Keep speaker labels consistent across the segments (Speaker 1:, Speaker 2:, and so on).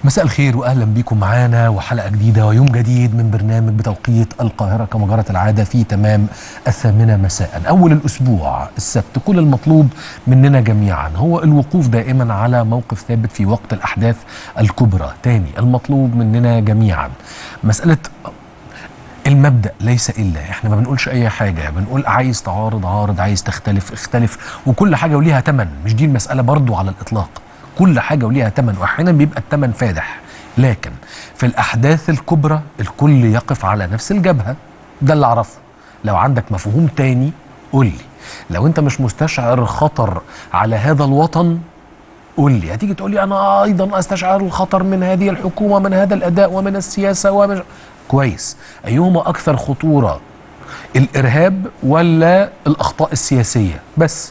Speaker 1: مساء الخير واهلا بكم معانا وحلقه جديده ويوم جديد من برنامج بتوقيت القاهره كما جرت العاده في تمام الثامنه مساء. اول الاسبوع السبت كل المطلوب مننا جميعا هو الوقوف دائما على موقف ثابت في وقت الاحداث الكبرى. تاني المطلوب مننا جميعا مساله المبدا ليس الا احنا ما بنقولش اي حاجه بنقول عايز تعارض عارض عايز تختلف اختلف وكل حاجه وليها ثمن مش دي المساله برضو على الاطلاق كل حاجه وليها ثمن واحيانا بيبقى الثمن فادح لكن في الاحداث الكبرى الكل يقف على نفس الجبهه ده اللي اعرفه لو عندك مفهوم تاني قول لي لو انت مش مستشعر خطر على هذا الوطن قول لي هتيجي تقول لي انا ايضا استشعر الخطر من هذه الحكومه من هذا الاداء ومن السياسه ومن كويس ايهما اكثر خطوره الارهاب ولا الاخطاء السياسيه بس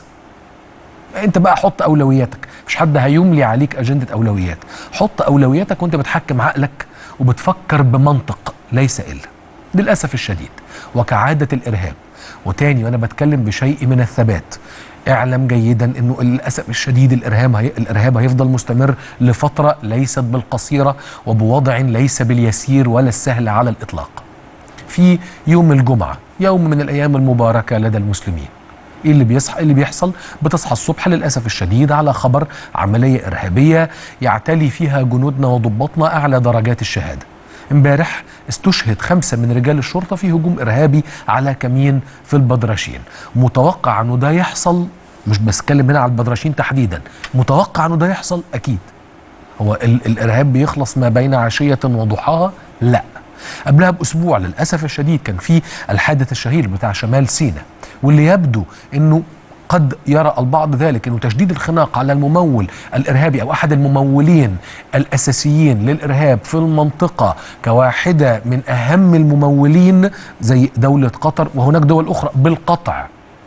Speaker 1: انت بقى حط اولوياتك مش حد هيملي عليك اجنده اولويات حط اولوياتك وانت بتحكم عقلك وبتفكر بمنطق ليس الا للاسف الشديد وكعاده الارهاب وتاني وانا بتكلم بشيء من الثبات اعلم جيدا انه للاسف الشديد الارهاب هي الارهاب هيفضل مستمر لفتره ليست بالقصيره وبوضع ليس باليسير ولا السهل على الاطلاق. في يوم الجمعه يوم من الايام المباركه لدى المسلمين. ايه اللي بيصحى اللي بيحصل بتصحى الصبح للاسف الشديد على خبر عمليه ارهابيه يعتلي فيها جنودنا وضباطنا اعلى درجات الشهاده امبارح استشهد خمسه من رجال الشرطه في هجوم ارهابي على كمين في البدرشين متوقع انه ده يحصل مش بتكلم هنا على البدرشين تحديدا متوقع انه ده يحصل اكيد هو ال الارهاب بيخلص ما بين عشيه وضحاها لا قبلها باسبوع للاسف الشديد كان في الحادث الشهير بتاع شمال سيناء واللي يبدو انه قد يرى البعض ذلك انه تشديد الخناق على الممول الارهابي او احد الممولين الاساسيين للارهاب في المنطقه كواحده من اهم الممولين زي دوله قطر وهناك دول اخرى بالقطع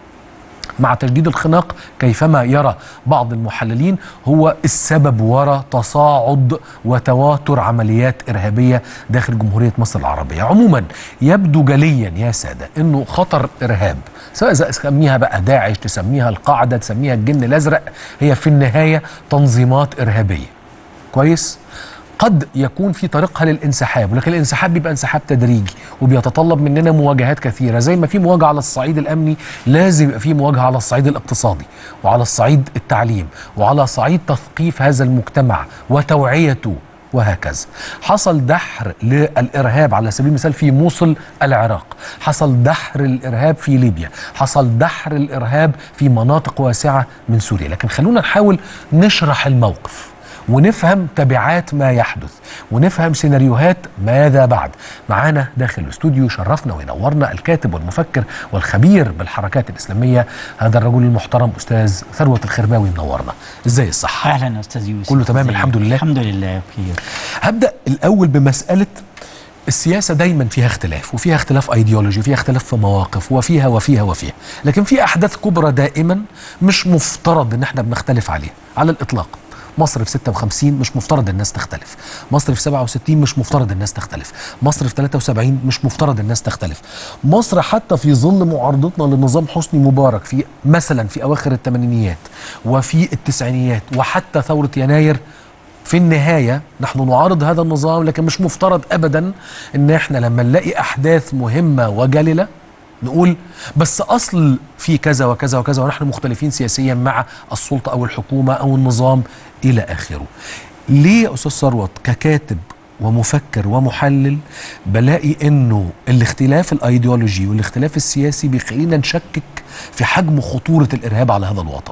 Speaker 1: مع تجديد الخناق كيفما يرى بعض المحللين هو السبب وراء تصاعد وتواتر عمليات ارهابيه داخل جمهوريه مصر العربيه. عموما يبدو جليا يا ساده انه خطر ارهاب سواء تسميها بقى داعش تسميها القاعده تسميها الجن الازرق هي في النهايه تنظيمات ارهابيه. كويس؟ قد يكون في طريقها للانسحاب ولكن الانسحاب بيبقى انسحاب تدريجي وبيتطلب مننا مواجهات كثيره زي ما في مواجهه على الصعيد الامني لازم يبقى في مواجهه على الصعيد الاقتصادي وعلى الصعيد التعليم وعلى صعيد تثقيف هذا المجتمع وتوعيته وهكذا حصل دحر للإرهاب على سبيل المثال في موصل العراق حصل دحر الإرهاب في ليبيا حصل دحر الإرهاب في مناطق واسعة من سوريا لكن خلونا نحاول نشرح الموقف ونفهم تبعات ما يحدث ونفهم سيناريوهات ماذا بعد معانا داخل الاستوديو شرفنا وينورنا الكاتب والمفكر والخبير بالحركات الإسلامية هذا الرجل المحترم أستاذ ثروة الخرباوي منورنا ازاي الصحة
Speaker 2: اهلا استاذ يوسف
Speaker 1: كله تمام
Speaker 2: إزيك؟
Speaker 1: الحمد لله
Speaker 2: الحمد لله بخير
Speaker 1: هبدأ الأول بمسألة السياسة دايما فيها اختلاف وفيها اختلاف ايديولوجي وفيها اختلاف في مواقف وفيها وفيها وفيها لكن في أحداث كبرى دائما مش مفترض ان احنا بنختلف عليها على الإطلاق مصر في 56 مش مفترض الناس تختلف مصر في 67 مش مفترض الناس تختلف مصر في 73 مش مفترض الناس تختلف مصر حتى في ظل معارضتنا لنظام حسني مبارك في مثلا في أواخر الثمانينيات وفي التسعينيات وحتى ثورة يناير في النهاية نحن نعارض هذا النظام لكن مش مفترض أبدا أن احنا لما نلاقي أحداث مهمة وجللة نقول بس أصل في كذا وكذا وكذا ونحن مختلفين سياسيا مع السلطة أو الحكومة أو النظام إلى آخره ليه يا أستاذ ثروت ككاتب ومفكر ومحلل بلاقي انه الاختلاف الايديولوجي والاختلاف السياسي بيخلينا نشكك في حجم خطوره الارهاب على هذا الوطن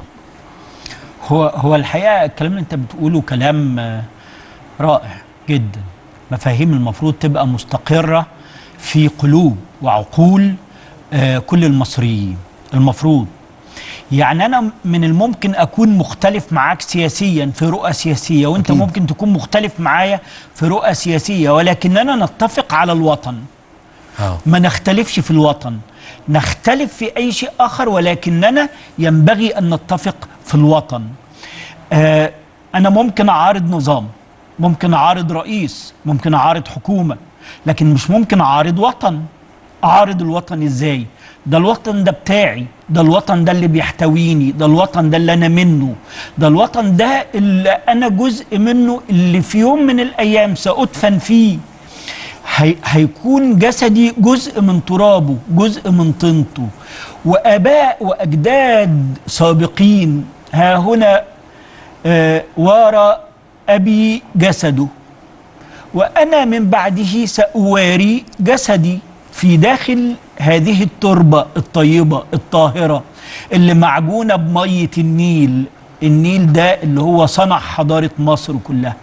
Speaker 2: هو هو الحقيقه الكلام اللي انت بتقوله كلام آه، رائع جدا مفاهيم المفروض تبقى مستقره في قلوب وعقول آه، كل المصريين المفروض يعني انا من الممكن اكون مختلف معاك سياسيا في رؤى سياسيه وانت
Speaker 1: أكيد.
Speaker 2: ممكن تكون مختلف معايا في رؤى سياسيه ولكننا نتفق على الوطن
Speaker 1: اه
Speaker 2: ما نختلفش في الوطن نختلف في أي شيء آخر ولكننا ينبغي أن نتفق في الوطن آه أنا ممكن أعارض نظام ممكن أعارض رئيس ممكن أعارض حكومة لكن مش ممكن أعارض وطن أعارض الوطن إزاي ده الوطن ده بتاعي ده الوطن ده اللي بيحتويني ده الوطن ده اللي انا منه ده الوطن ده اللي انا جزء منه اللي في يوم من الايام سادفن فيه هي هيكون جسدي جزء من ترابه جزء من طينته واباء واجداد سابقين ها هنا آه وارى ابي جسده وانا من بعده ساواري جسدي في داخل هذه التربه الطيبه الطاهره اللي معجونه بميه النيل النيل ده اللي هو صنع حضاره مصر كلها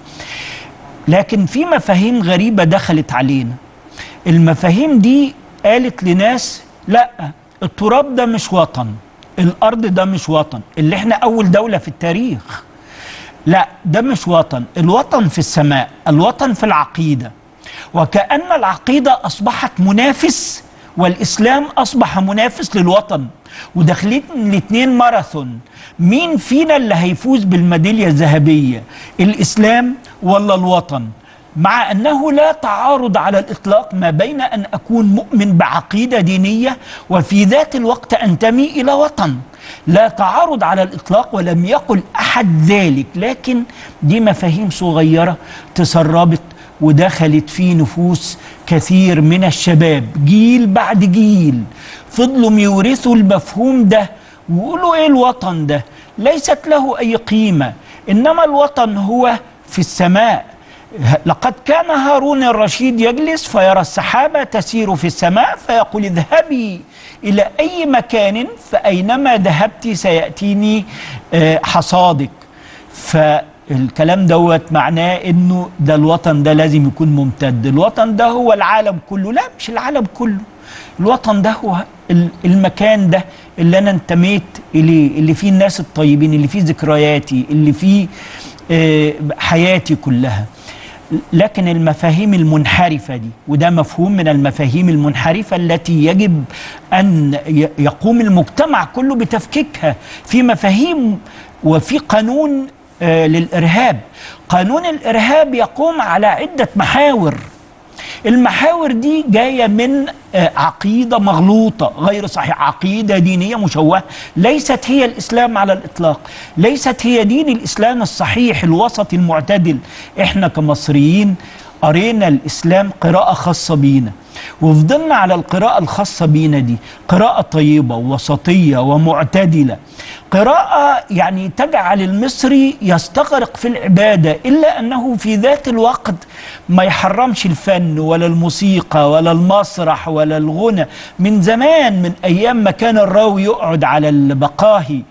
Speaker 2: لكن في مفاهيم غريبه دخلت علينا المفاهيم دي قالت لناس لا التراب ده مش وطن الارض ده مش وطن اللي احنا اول دوله في التاريخ لا ده مش وطن الوطن في السماء الوطن في العقيده وكأن العقيدة أصبحت منافس والإسلام أصبح منافس للوطن وداخلين الاثنين ماراثون مين فينا اللي هيفوز بالميدالية الذهبية الإسلام ولا الوطن مع أنه لا تعارض على الإطلاق ما بين أن أكون مؤمن بعقيدة دينية وفي ذات الوقت أنتمي إلى وطن لا تعارض على الإطلاق ولم يقل أحد ذلك لكن دي مفاهيم صغيرة تسربت ودخلت في نفوس كثير من الشباب جيل بعد جيل فضلوا يورثوا المفهوم ده ويقولوا ايه الوطن ده ليست له اي قيمه انما الوطن هو في السماء لقد كان هارون الرشيد يجلس فيرى السحابه تسير في السماء فيقول اذهبي الى اي مكان فاينما ذهبت سياتيني حصادك ف الكلام دوت معناه انه ده الوطن ده لازم يكون ممتد الوطن ده هو العالم كله لا مش العالم كله الوطن ده هو المكان ده اللي انا انتميت اليه اللي فيه الناس الطيبين اللي فيه ذكرياتي اللي فيه حياتي كلها لكن المفاهيم المنحرفة دي وده مفهوم من المفاهيم المنحرفة التي يجب أن يقوم المجتمع كله بتفكيكها في مفاهيم وفي قانون آه للإرهاب قانون الإرهاب يقوم على عدة محاور المحاور دي جاية من آه عقيدة مغلوطة غير صحيحة عقيدة دينية مشوهة ليست هي الإسلام على الإطلاق ليست هي دين الإسلام الصحيح الوسط المعتدل إحنا كمصريين قرينا الإسلام قراءة خاصة بينا وفضلنا على القراءة الخاصة بينا دي قراءة طيبة وسطية ومعتدلة قراءة يعني تجعل المصري يستغرق في العبادة إلا أنه في ذات الوقت ما يحرمش الفن ولا الموسيقى ولا المسرح ولا الغنى من زمان من أيام ما كان الراوي يقعد على البقاهي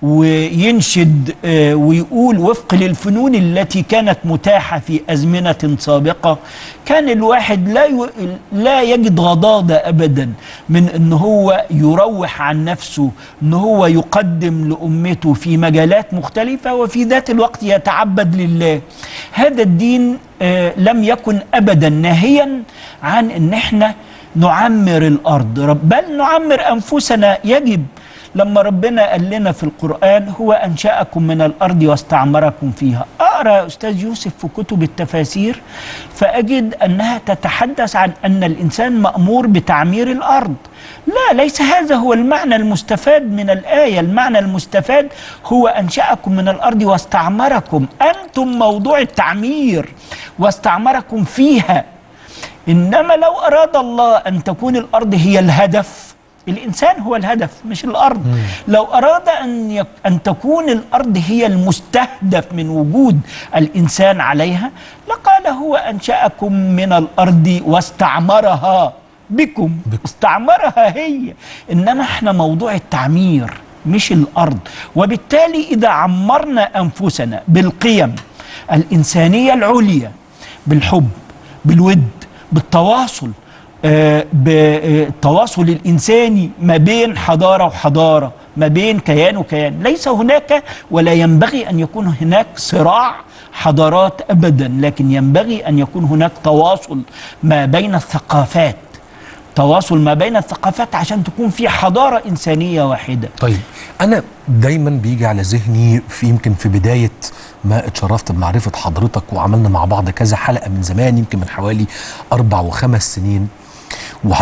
Speaker 2: وينشد ويقول وفق للفنون التي كانت متاحة في أزمنة سابقة كان الواحد لا لا يجد غضاضة أبدا من أن هو يروح عن نفسه أن هو يقدم لأمته في مجالات مختلفة وفي ذات الوقت يتعبد لله هذا الدين لم يكن أبدا ناهيا عن أن احنا نعمر الأرض بل نعمر أنفسنا يجب لما ربنا قال لنا في القرآن هو أنشأكم من الأرض واستعمركم فيها أقرأ يا أستاذ يوسف في كتب التفاسير فأجد أنها تتحدث عن أن الإنسان مأمور بتعمير الأرض لا ليس هذا هو المعنى المستفاد من الآية المعنى المستفاد هو أنشأكم من الأرض واستعمركم أنتم موضوع التعمير واستعمركم فيها إنما لو أراد الله أن تكون الأرض هي الهدف الإنسان هو الهدف مش الأرض مم. لو أراد أن, يك... أن تكون الأرض هي المستهدف من وجود الإنسان عليها لقال هو أنشأكم من الأرض واستعمرها بكم, بكم. استعمرها هي إنما احنا موضوع التعمير مش الأرض وبالتالي إذا عمرنا أنفسنا بالقيم الإنسانية العليا بالحب بالود بالتواصل آه بالتواصل الإنساني ما بين حضارة وحضارة ما بين كيان وكيان ليس هناك ولا ينبغي أن يكون هناك صراع حضارات أبدا لكن ينبغي أن يكون هناك تواصل ما بين الثقافات تواصل ما بين الثقافات عشان تكون في حضارة إنسانية واحدة
Speaker 1: طيب أنا دايما بيجي على ذهني في يمكن في بداية ما اتشرفت بمعرفة حضرتك وعملنا مع بعض كذا حلقة من زمان يمكن من حوالي أربع وخمس سنين وحضرتك كتبت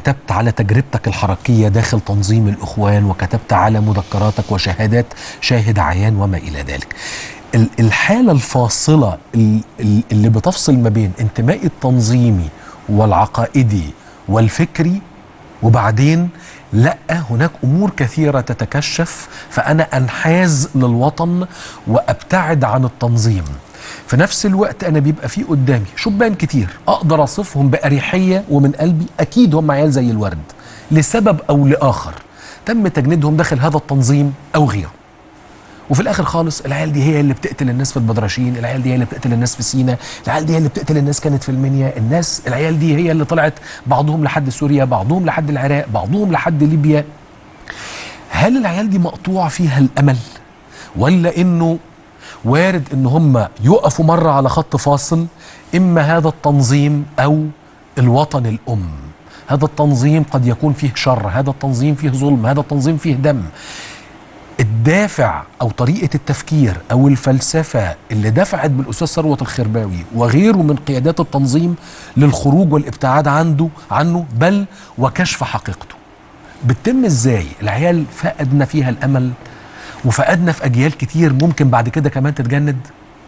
Speaker 1: كتبت على تجربتك الحركية داخل تنظيم الإخوان وكتبت على مذكراتك وشهادات شاهد عيان وما إلى ذلك ال- الحالة الفاصلة ال- ال- اللي بتفصل ما بين انتمائي التنظيمي والعقائدي والفكري وبعدين لا هناك امور كثيره تتكشف فانا انحاز للوطن وابتعد عن التنظيم في نفس الوقت انا بيبقى في قدامي شبان كتير اقدر اصفهم باريحيه ومن قلبي اكيد هم عيال زي الورد لسبب او لاخر تم تجنيدهم داخل هذا التنظيم او غيره وفي الاخر خالص العيال دي هي اللي بتقتل الناس في البدرشين العيال دي هي اللي بتقتل الناس في سينا العيال دي هي اللي بتقتل الناس كانت في المنيا الناس العيال دي هي اللي طلعت بعضهم لحد سوريا بعضهم لحد العراق بعضهم لحد ليبيا هل العيال دي مقطوع فيها الامل ولا انه وارد ان هم يقفوا مره على خط فاصل اما هذا التنظيم او الوطن الام هذا التنظيم قد يكون فيه شر هذا التنظيم فيه ظلم هذا التنظيم فيه دم الدافع او طريقه التفكير او الفلسفه اللي دفعت بالاستاذ ثروت الخرباوي وغيره من قيادات التنظيم للخروج والابتعاد عنده عنه بل وكشف حقيقته بتتم ازاي العيال فقدنا فيها الامل وفقدنا في اجيال كتير ممكن بعد كده كمان تتجند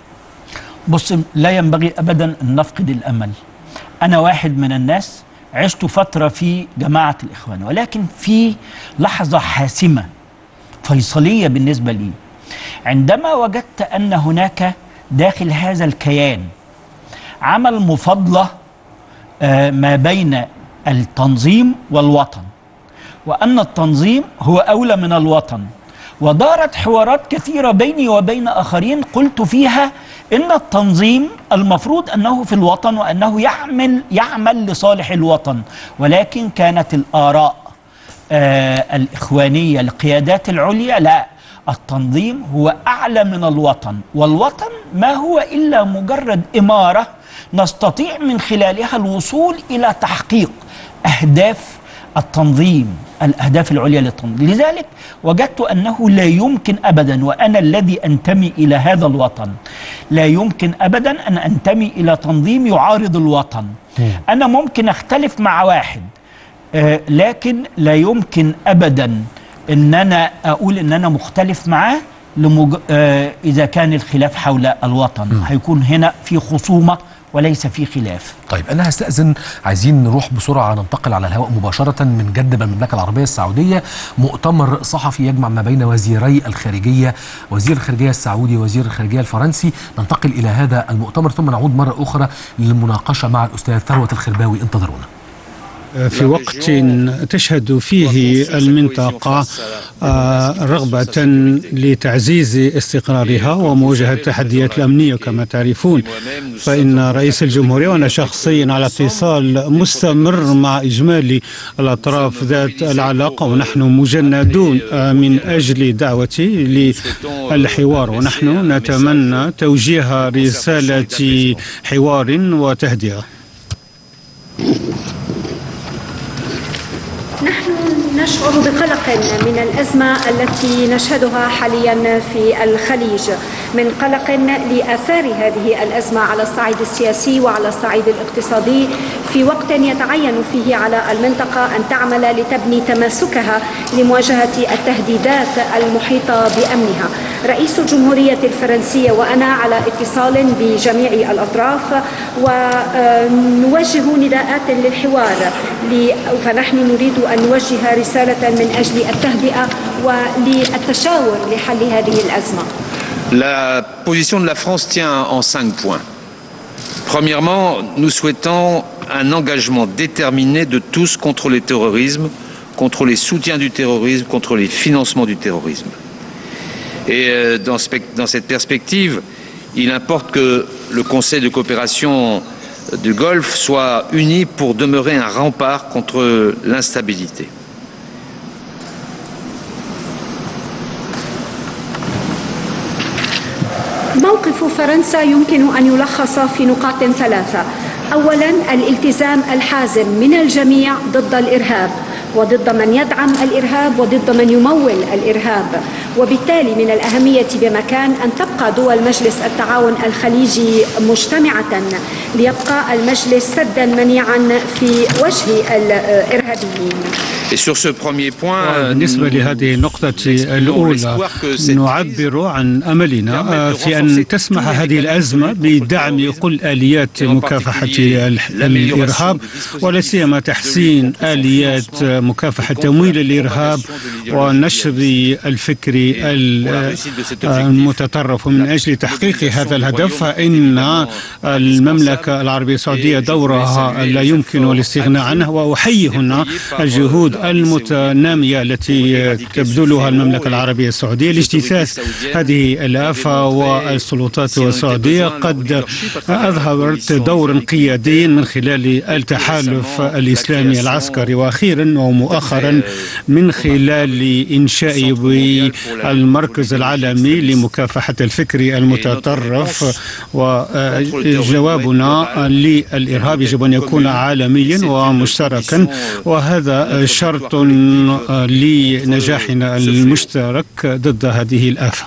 Speaker 2: بص لا ينبغي ابدا ان نفقد الامل انا واحد من الناس عشت فتره في جماعه الاخوان ولكن في لحظه حاسمه فيصليه بالنسبه لي عندما وجدت ان هناك داخل هذا الكيان عمل مفاضله آه، ما بين التنظيم والوطن وان التنظيم هو اولى من الوطن ودارت حوارات كثيره بيني وبين اخرين قلت فيها ان التنظيم المفروض انه في الوطن وانه يعمل يعمل لصالح الوطن ولكن كانت الاراء آه الاخوانيه القيادات العليا لا التنظيم هو اعلى من الوطن والوطن ما هو الا مجرد اماره نستطيع من خلالها الوصول الى تحقيق اهداف التنظيم الاهداف العليا للتنظيم لذلك وجدت انه لا يمكن ابدا وانا الذي انتمي الى هذا الوطن لا يمكن ابدا ان انتمي الى تنظيم يعارض الوطن انا ممكن اختلف مع واحد آه لكن لا يمكن ابدا ان انا اقول ان انا مختلف معاه لمج... آه اذا كان الخلاف حول الوطن هيكون هنا في خصومه وليس في خلاف
Speaker 1: طيب انا هستاذن عايزين نروح بسرعه ننتقل على الهواء مباشره من جده بالمملكه العربيه السعوديه مؤتمر صحفي يجمع ما بين وزيري الخارجيه وزير الخارجيه السعودي ووزير الخارجيه الفرنسي ننتقل الى هذا المؤتمر ثم نعود مره اخرى للمناقشه مع الاستاذ ثروت الخرباوي انتظرونا
Speaker 3: في وقت تشهد فيه المنطقة رغبة لتعزيز استقرارها ومواجهة التحديات الأمنية كما تعرفون فإن رئيس الجمهورية وأنا شخصيا على اتصال مستمر مع إجمالي الأطراف ذات العلاقة ونحن مجندون من أجل دعوتي للحوار ونحن نتمنى توجيه رسالة حوار وتهدئة
Speaker 4: نحن نشعر بقلق من الأزمة التي نشهدها حاليا في الخليج من قلق لآثار هذه الأزمة على الصعيد السياسي وعلى الصعيد الاقتصادي في وقت يتعين فيه على المنطقة أن تعمل لتبني تماسكها لمواجهة التهديدات المحيطة بأمنها رئيس الجمهورية الفرنسية وأنا على اتصال بجميع الأطراف ونوجه نداءات للحوار فنحن نريد أن نوجه رسالة من أجل التهدئة وللتشاور لحل هذه الأزمة
Speaker 5: La position de la France tient en cinq points. Premièrement, nous souhaitons un engagement déterminé de tous contre le terrorisme, contre les soutiens du terrorisme, contre les financements du terrorisme. Et dans, dans cette perspective, il importe que le Conseil de coopération du Golfe soit uni pour demeurer un rempart contre l'instabilité.
Speaker 4: موقف فرنسا يمكن ان يلخص في نقاط ثلاثه اولا الالتزام الحازم من الجميع ضد الارهاب وضد من يدعم الإرهاب وضد من يمول الإرهاب وبالتالي من الأهمية بمكان أن تبقى دول مجلس التعاون الخليجي مجتمعة ليبقى المجلس سدا منيعا في وجه الإرهابيين
Speaker 3: بالنسبة لهذه النقطة الأولى نعبر عن أملنا في أن تسمح هذه الأزمة بدعم كل آليات مكافحة الإرهاب ولا سيما تحسين آليات مكافحة تمويل الإرهاب ونشر الفكر المتطرف من أجل تحقيق هذا الهدف فإن المملكة العربية السعودية دورها لا يمكن الاستغناء عنه وأحيي هنا الجهود المتنامية التي تبذلها المملكة العربية السعودية لاجتثاث هذه الآفة والسلطات السعودية قد أظهرت دورا قياديا من خلال التحالف الإسلامي العسكري وأخيرا ومؤخرا من خلال إنشاء المركز العالمي لمكافحة الفكر المتطرف وجوابنا للإرهاب يجب أن يكون عالميا ومشتركا وهذا شرط لنجاحنا المشترك ضد هذه الآفة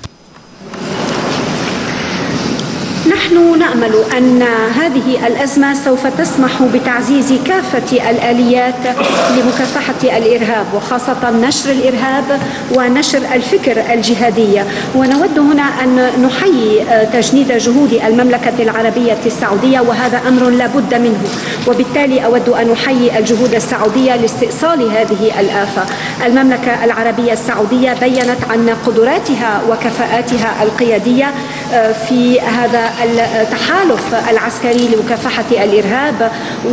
Speaker 4: نحن نامل ان هذه الازمه سوف تسمح بتعزيز كافه الاليات لمكافحه الارهاب وخاصه نشر الارهاب ونشر الفكر الجهادي ونود هنا ان نحيي تجنيد جهود المملكه العربيه السعوديه وهذا امر لا بد منه وبالتالي اود ان احيي الجهود السعوديه لاستئصال هذه الافه المملكه العربيه السعوديه بينت عن قدراتها وكفاءاتها القياديه في هذا التحالف العسكري لمكافحة الإرهاب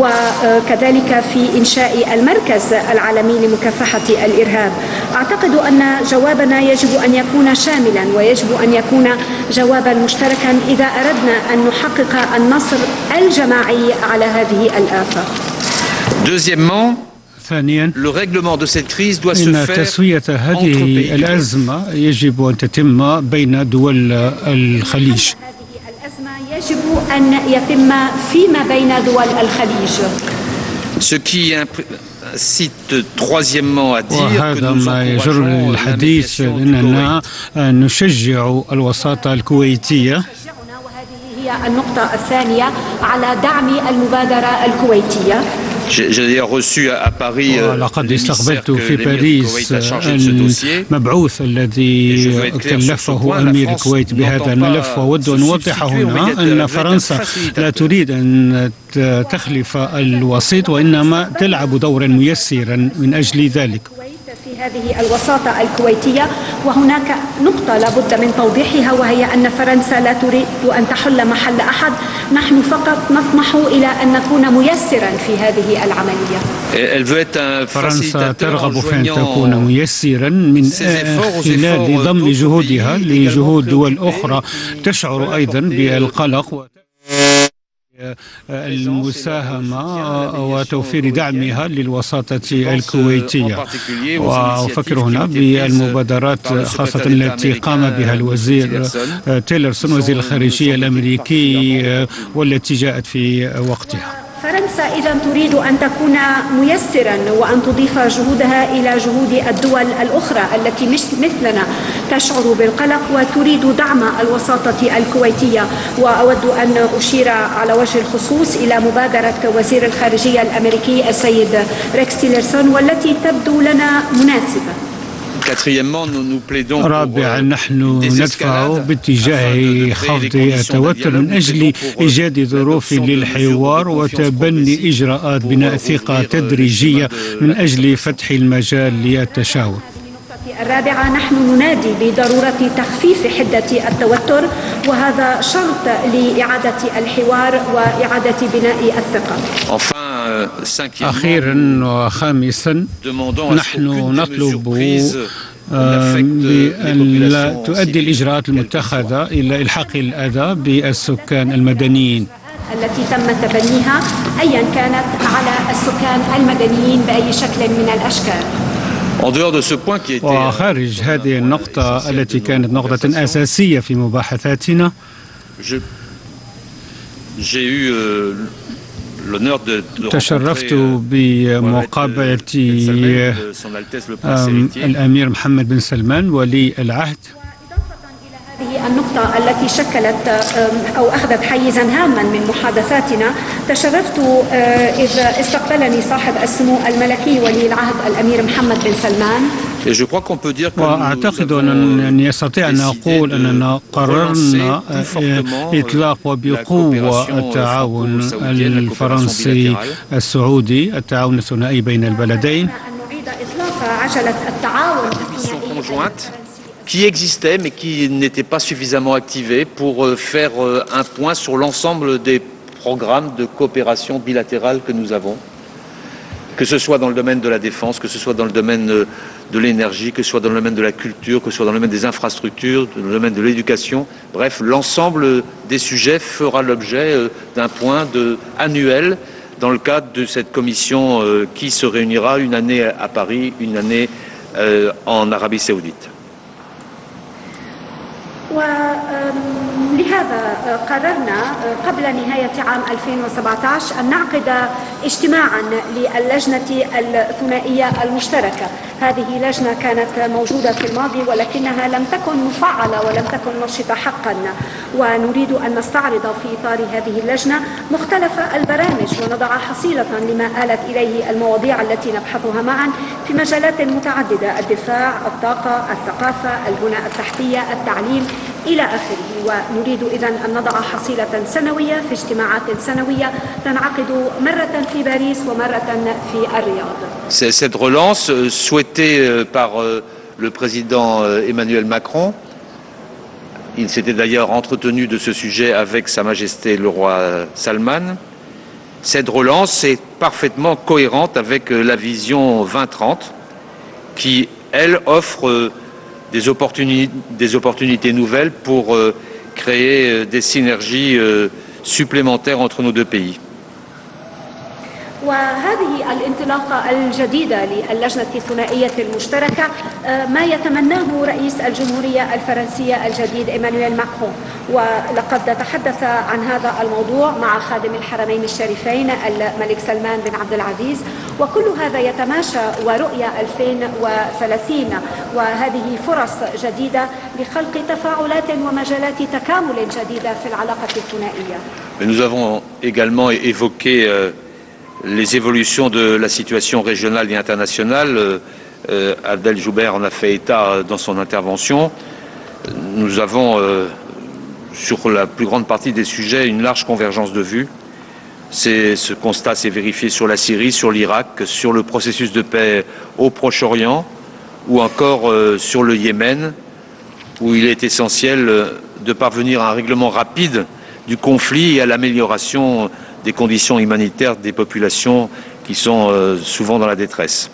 Speaker 4: وكذلك في إنشاء المركز العالمي لمكافحة الإرهاب أعتقد أن جوابنا يجب أن يكون شاملا ويجب أن يكون جوابا مشتركا إذا أردنا أن نحقق النصر الجماعي على هذه الآفة
Speaker 5: Deuxièmement,
Speaker 3: ثانيا
Speaker 5: le règlement de cette crise doit se
Speaker 3: إن
Speaker 5: faire
Speaker 3: تسوية هذه الأزمة يجب أن تتم بين دول الخليج
Speaker 4: هذه الأزمة يجب أن يتم فيما بين دول الخليج
Speaker 5: Ce qui imp- incite troisièmement à dire que
Speaker 3: وهذا
Speaker 5: nous
Speaker 3: ما يجر
Speaker 5: encourageons la
Speaker 3: للحديث
Speaker 5: médiation du
Speaker 3: بأننا نشجع الوساطة الكويتية
Speaker 4: شجعنا وهذه هي النقطة الثانية على دعم المبادرة الكويتية
Speaker 5: J'ai j'ai d'ailleurs reçu à, à Paris euh,
Speaker 3: ولقد
Speaker 5: l'émissaire
Speaker 3: استقبلت
Speaker 5: que
Speaker 3: في
Speaker 5: l'émir de
Speaker 3: باريس
Speaker 5: Koweït a chargé de ce dossier.
Speaker 3: المبعوث الذي كلفه أمير الكويت بهذا الملف وأود أن أوضح هنا أن فرنسا لا تريد أن ت- تخلف الوسيط وإنما تلعب دورا ميسرا من أجل ذلك
Speaker 4: الكويت في هذه الوساطة الكويتية وهناك نقطة لابد من توضيحها وهي أن فرنسا لا تريد أن تحل محل أحد نحن فقط نطمح إلى أن نكون ميسرا في هذه العملية
Speaker 5: Elle veut être un
Speaker 3: فرنسا
Speaker 5: facilitateur en
Speaker 3: ترغب في أن تكون
Speaker 5: joignant
Speaker 3: ميسرا من خلال ضم جهودها لجهود دول أخرى تشعر أيضا بالقلق و- المساهمة وتوفير دعمها للوساطة الكويتية وأفكر هنا بالمبادرات خاصة التي قام بها الوزير تيلرسون وزير الخارجية الأمريكي والتي جاءت في وقتها
Speaker 4: فرنسا إذا تريد أن تكون ميسرا وأن تضيف جهودها إلى جهود الدول الأخرى التي مش مثلنا تشعر بالقلق وتريد دعم الوساطة الكويتية وأود أن أشير على وجه الخصوص إلى مبادرة وزير الخارجية الأمريكي السيد ريكس تيلرسون والتي تبدو لنا مناسبة
Speaker 5: Quatrièmement, nous, nous plaidons pour
Speaker 3: رابعا
Speaker 5: euh,
Speaker 3: نحن
Speaker 5: une
Speaker 3: ندفع
Speaker 5: désescalade
Speaker 3: باتجاه
Speaker 5: afin de créer les
Speaker 3: خفض
Speaker 5: conditions d'un
Speaker 3: التوتر من
Speaker 5: dialogue,
Speaker 3: أجل
Speaker 5: pour, euh,
Speaker 3: إيجاد ظروف
Speaker 5: l'adoption de
Speaker 3: للحوار
Speaker 5: mesures de confiance
Speaker 3: وتبني
Speaker 5: progressive
Speaker 3: إجراءات
Speaker 5: pour,
Speaker 3: بناء
Speaker 5: euh,
Speaker 3: ثقة
Speaker 5: ouvrir, euh,
Speaker 3: تدريجية
Speaker 5: les chemins de
Speaker 3: من
Speaker 5: la
Speaker 3: أجل فتح المجال للتشاور
Speaker 4: النقطة الرابعة نحن ننادي بضرورة تخفيف حدة التوتر وهذا شرط لإعادة الحوار وإعادة بناء الثقة
Speaker 5: Enfin, euh, cinquièmement,
Speaker 3: أخيرا وخامسا
Speaker 5: demandons à ce
Speaker 3: نحن
Speaker 5: qu'aucune des mesures
Speaker 3: نطلب
Speaker 5: prises
Speaker 3: آه،
Speaker 5: n'affecte les
Speaker 3: بأن لا
Speaker 5: populations
Speaker 3: تؤدي
Speaker 5: civiles,
Speaker 3: الإجراءات
Speaker 5: quelles qu'elles
Speaker 3: المتخذة إلى إلحاق الأذى بالسكان المدنيين
Speaker 4: التي تم تبنيها أيا كانت على السكان المدنيين بأي شكل من الأشكال
Speaker 5: En dehors de ce point qui était euh,
Speaker 3: وخارج هذه النقطة التي كانت نقطة أساسية في مباحثاتنا
Speaker 5: je- j'ai eu euh, l'honneur de, de
Speaker 3: تشرفت
Speaker 5: rencontrer, euh,
Speaker 3: بمقابلة
Speaker 5: Mohamed, euh, Ben Salman, Son Altesse le Prince
Speaker 3: آم،
Speaker 5: héritier.
Speaker 3: الأمير محمد بن سلمان ولي العهد
Speaker 4: هذه النقطة التي شكلت أم، أو أخذت حيزا هاما من محادثاتنا تشرفت آه، إذ استقبلني صاحب السمو الملكي ولي العهد الأمير محمد بن سلمان
Speaker 5: Et je crois qu'on peut dire que nous
Speaker 3: وأعتقد
Speaker 5: avons,
Speaker 3: أن
Speaker 5: euh,
Speaker 3: أن يستطيع أن
Speaker 5: décidé
Speaker 3: نقول
Speaker 5: de
Speaker 3: أننا قررنا
Speaker 5: relancer plus fortement,
Speaker 3: إطلاق
Speaker 5: euh, la
Speaker 3: وبقوة
Speaker 5: coopération, euh,
Speaker 3: التعاون
Speaker 5: franco-saoudienne, la coopération
Speaker 3: الفرنسي
Speaker 5: bilatérale.
Speaker 3: السعودي التعاون الثنائي بين البلدين
Speaker 4: أن نعيد إطلاق عجلة التعاون
Speaker 5: mission
Speaker 4: الثنائي
Speaker 5: conjointe qui existait mais qui n'était pas suffisamment activée pour euh, faire euh, un point sur l'ensemble des programmes de coopération bilatérale que nous avons, que ce soit dans le domaine de la défense, que ce soit dans le domaine euh, de l'énergie, que ce soit dans le domaine de la culture, que ce soit dans le domaine des infrastructures, dans le domaine de l'éducation. Bref, l'ensemble des sujets fera l'objet euh, d'un point de, annuel dans le cadre de cette commission euh, qui se réunira une année à Paris, une année euh, en Arabie saoudite.
Speaker 4: ولهذا قررنا قبل نهاية عام 2017 أن نعقد اجتماعا للجنة الثنائية المشتركة هذه لجنة كانت موجودة في الماضي ولكنها لم تكن مفعلة ولم تكن نشطة حقا ونريد أن نستعرض في إطار هذه اللجنة مختلف البرامج ونضع حصيلة لما آلت إليه المواضيع التي نبحثها معا في مجالات متعددة الدفاع الطاقة الثقافة البناء التحتية التعليم إلى آخره ونريد إذا أن نضع حصيلة سنوية في اجتماعات سنوية تنعقد مرة في باريس ومرة في الرياض
Speaker 5: C'est cette relance euh, souhaitée euh, par euh, le président euh, Emmanuel Macron. Il s'était d'ailleurs entretenu de ce sujet avec Sa Majesté le roi euh, Salman. Cette relance est parfaitement cohérente avec euh, la vision 2030 qui, elle, offre euh, des, opportuni- des opportunités nouvelles pour euh, créer euh, des synergies euh, supplémentaires entre nos deux pays.
Speaker 4: وهذه الانطلاقة الجديدة للجنة الثنائية المشتركة آه، ما يتمناه رئيس الجمهورية الفرنسية الجديد إيمانويل ماكرون ولقد تحدث عن هذا الموضوع مع خادم الحرمين الشريفين الملك سلمان بن عبد العزيز وكل هذا يتماشى ورؤية 2030 وهذه فرص جديدة لخلق تفاعلات ومجالات تكامل جديدة في العلاقة الثنائية
Speaker 5: Mais nous avons également évoqué euh, les évolutions de la situation régionale et internationale. Euh, euh, Abdel Joubert en a fait état euh, dans son intervention. Nous avons, euh, sur la plus grande partie des sujets, une large convergence de vues. C'est- Ce constat s'est vérifié sur la Syrie, sur l'Irak, sur le processus de paix au Proche-Orient ou encore euh, sur le Yémen, où il est essentiel euh, de parvenir à un règlement rapide du conflit et à l'amélioration des conditions humanitaires des populations qui sont euh, souvent dans la détresse.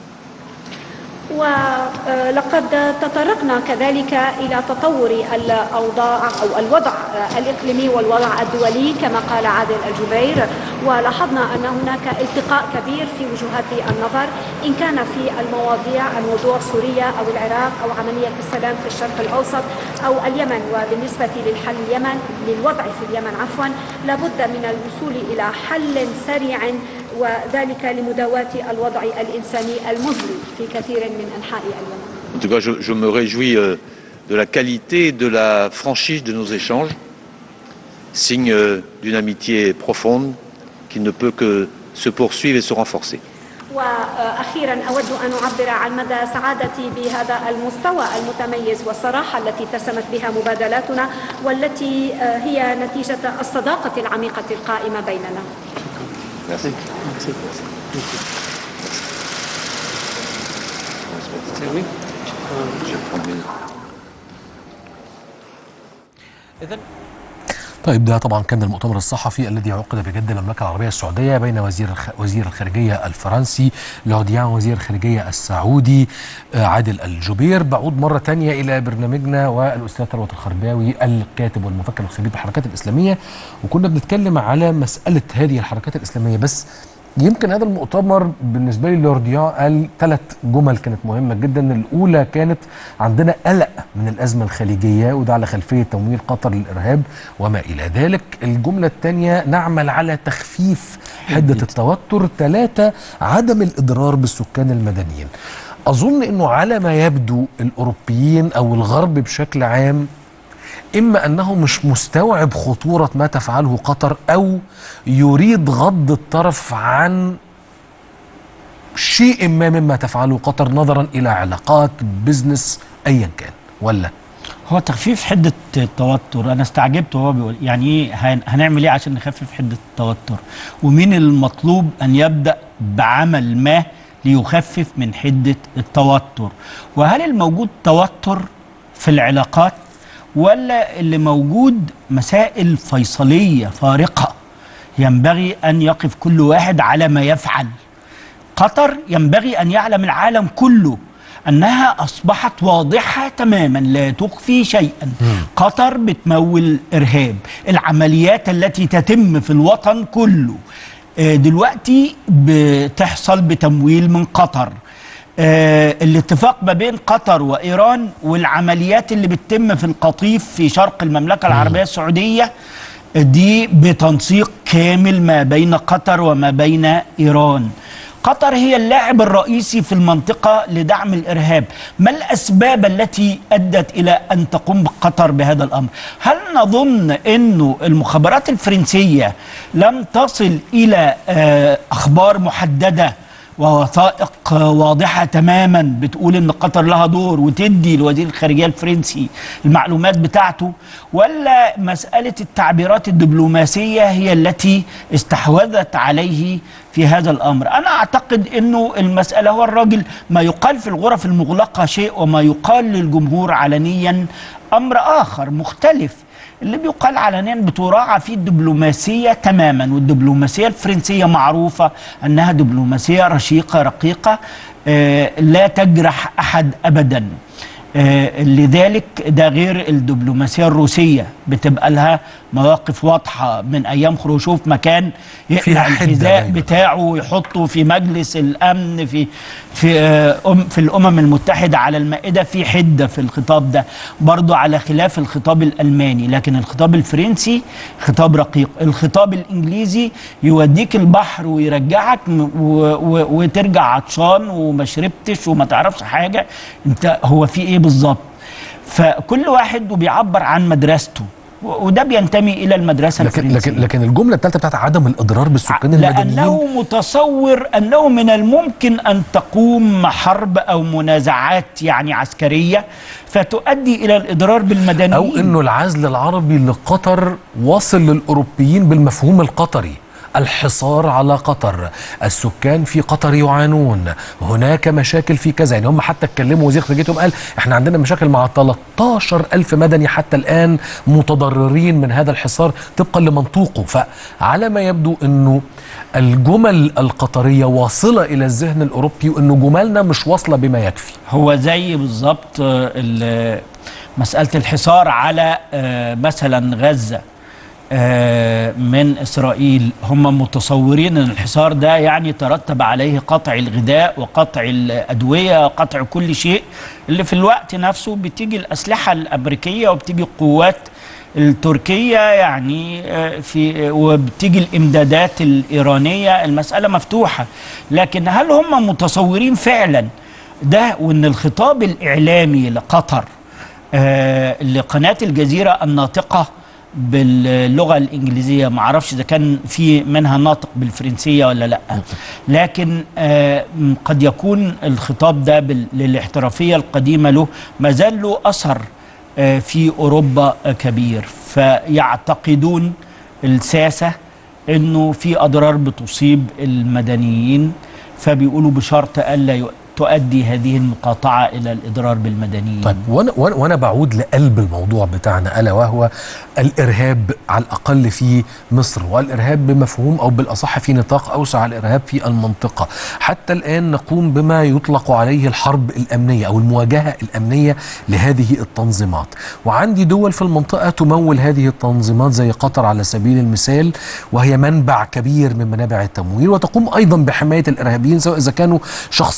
Speaker 4: ولقد تطرقنا كذلك إلى تطور الأوضاع أو الوضع الإقليمي والوضع الدولي كما قال عادل الجبير ولاحظنا أن هناك التقاء كبير في وجهات النظر إن كان في المواضيع الموضوع سوريا أو العراق أو عملية السلام في الشرق الأوسط أو اليمن وبالنسبة للحل اليمن للوضع في اليمن عفوا لابد من الوصول إلى حل سريع وذلك لمداواة الوضع الإنساني المزري في كثير من أنحاء اليمن
Speaker 5: En tout cas, je, je me réjouis euh, de la qualité et de la franchise de nos échanges, signe euh, d'une amitié profonde qui ne peut que se poursuivre et se renforcer.
Speaker 4: واخيرا اود ان اعبر عن مدى سعادتي بهذا المستوى المتميز والصراحه التي اتسمت بها مبادلاتنا والتي آه، هي نتيجه الصداقه العميقه القائمه بيننا.
Speaker 5: Merci. Je vais prendre mes-
Speaker 1: طيب ده طبعا كان المؤتمر الصحفي الذي عقد بجدة المملكة العربية السعودية بين وزير الخ... وزير الخارجية الفرنسي لوديان وزير الخارجية السعودي آه، عادل الجبير بعود مرة تانية إلى برنامجنا والأستاذ ثروت الخرباوي الكاتب والمفكر الخبير بالحركات الإسلامية وكنا بنتكلم على مسألة هذه الحركات الإسلامية بس يمكن هذا المؤتمر بالنسبه لي لورديان قال ثلاث جمل كانت مهمه جدا الاولى كانت عندنا قلق من الازمه الخليجيه وده على خلفيه تمويل قطر للارهاب وما الى ذلك الجمله الثانيه نعمل على تخفيف حدة التوتر ثلاثة عدم الإضرار بالسكان المدنيين أظن أنه على ما يبدو الأوروبيين أو الغرب بشكل عام إما أنه مش مستوعب خطورة ما تفعله قطر أو يريد غض الطرف عن شيء ما مما تفعله قطر نظرا إلى علاقات بزنس أيا كان ولا
Speaker 2: هو تخفيف حدة التوتر أنا استعجبت وهو بيقول يعني إيه هن- هنعمل إيه عشان نخفف حدة التوتر ومين المطلوب أن يبدأ بعمل ما ليخفف من حدة التوتر وهل الموجود توتر في العلاقات ولا اللي موجود مسائل فيصلية فارقة ينبغي أن يقف كل واحد على ما يفعل قطر ينبغي ان يعلم العالم كله انها اصبحت واضحه تماما لا تخفي شيئا قطر بتمول ارهاب العمليات التي تتم في الوطن كله آه، دلوقتي بتحصل بتمويل من قطر آه، الاتفاق ما بين قطر وايران والعمليات اللي بتتم في القطيف في شرق المملكه العربيه السعوديه دي بتنسيق كامل ما بين قطر وما بين ايران قطر هي اللاعب الرئيسي في المنطقة لدعم الإرهاب ما الأسباب التي أدت إلى أن تقوم قطر بهذا الأمر هل نظن أنه المخابرات الفرنسية لم تصل إلى آه، أخبار محددة ووثائق واضحة تماما بتقول ان قطر لها دور وتدي لوزير الخارجية الفرنسي المعلومات بتاعته ولا مسألة التعبيرات الدبلوماسية هي التي استحوذت عليه في هذا الأمر أنا أعتقد أنه المسألة هو الراجل ما يقال في الغرف المغلقة شيء وما يقال للجمهور علنيا أمر آخر مختلف اللي بيقال علنيا بتراعى فيه الدبلوماسية تماما والدبلوماسية الفرنسية معروفة أنها دبلوماسية رشيقة رقيقة آه، لا تجرح أحد أبدا آه، لذلك ده غير الدبلوماسية الروسية بتبقى لها مواقف واضحة من أيام خروشوف مكان
Speaker 1: فيها
Speaker 2: يقلع
Speaker 1: حدة
Speaker 2: الحذاء
Speaker 1: دايماً.
Speaker 2: بتاعه ويحطه في مجلس الامن في في آه، أم في الامم المتحده على المائده في حده في الخطاب ده برضه على خلاف الخطاب الالماني لكن الخطاب الفرنسي خطاب رقيق الخطاب الانجليزي يوديك البحر ويرجعك م- و- و- وترجع عطشان وما شربتش وما تعرفش حاجه انت هو في ايه بالظبط فكل واحد بيعبر عن مدرسته و- وده بينتمي الى المدرسه
Speaker 1: لكن
Speaker 2: الفرنسيه
Speaker 1: لكن لكن الجمله الثالثه بتاعت عدم الاضرار بالسكان المدنيين
Speaker 2: لأنه متصور أنه من الممكن أن تقوم حرب أو منازعات يعني عسكرية فتؤدي إلى الإضرار بالمدنيين
Speaker 1: او انه العزل العربي لقطر واصل للاوروبيين بالمفهوم القطري الحصار على قطر السكان في قطر يعانون هناك مشاكل في كذا يعني هم حتى اتكلموا وزير خارجيتهم قال احنا عندنا مشاكل مع 13 ألف مدني حتى الآن متضررين من هذا الحصار طبقا لمنطوقه فعلى ما يبدو أنه الجمل القطرية واصلة إلى الذهن الأوروبي وأنه جملنا مش واصلة بما يكفي
Speaker 2: هو زي بالظبط آه، ال- مسألة الحصار على آه، مثلا غزة آه، من إسرائيل هم متصورين أن الحصار ده يعني ترتب عليه قطع الغذاء وقطع الأدوية وقطع كل شيء اللي في الوقت نفسه بتيجي الأسلحة الأمريكية وبتيجي القوات التركية يعني آه، في وبتيجي الإمدادات الإيرانية المسألة مفتوحة لكن هل هم متصورين فعلا ده وان الخطاب الاعلامي لقطر آه لقناه الجزيره الناطقه باللغه الانجليزيه ما اعرفش اذا كان في منها ناطق بالفرنسيه ولا لا لكن آه م- قد يكون الخطاب ده بال- للاحترافيه القديمه له ما زال له اثر آه في اوروبا آه كبير فيعتقدون الساسه انه في اضرار بتصيب المدنيين فبيقولوا بشرط الا ي- تؤدي هذه المقاطعه الى الاضرار بالمدنيين
Speaker 1: طيب وانا وانا وانا بعود لقلب الموضوع بتاعنا الا وهو الارهاب على الاقل في مصر والارهاب بمفهوم او بالاصح في نطاق اوسع الارهاب في المنطقه حتى الان نقوم بما يطلق عليه الحرب الامنيه او المواجهه الامنيه لهذه التنظيمات وعندي دول في المنطقه تمول هذه التنظيمات زي قطر على سبيل المثال وهي منبع كبير من منابع التمويل وتقوم ايضا بحمايه الارهابيين سواء اذا كانوا شخصيات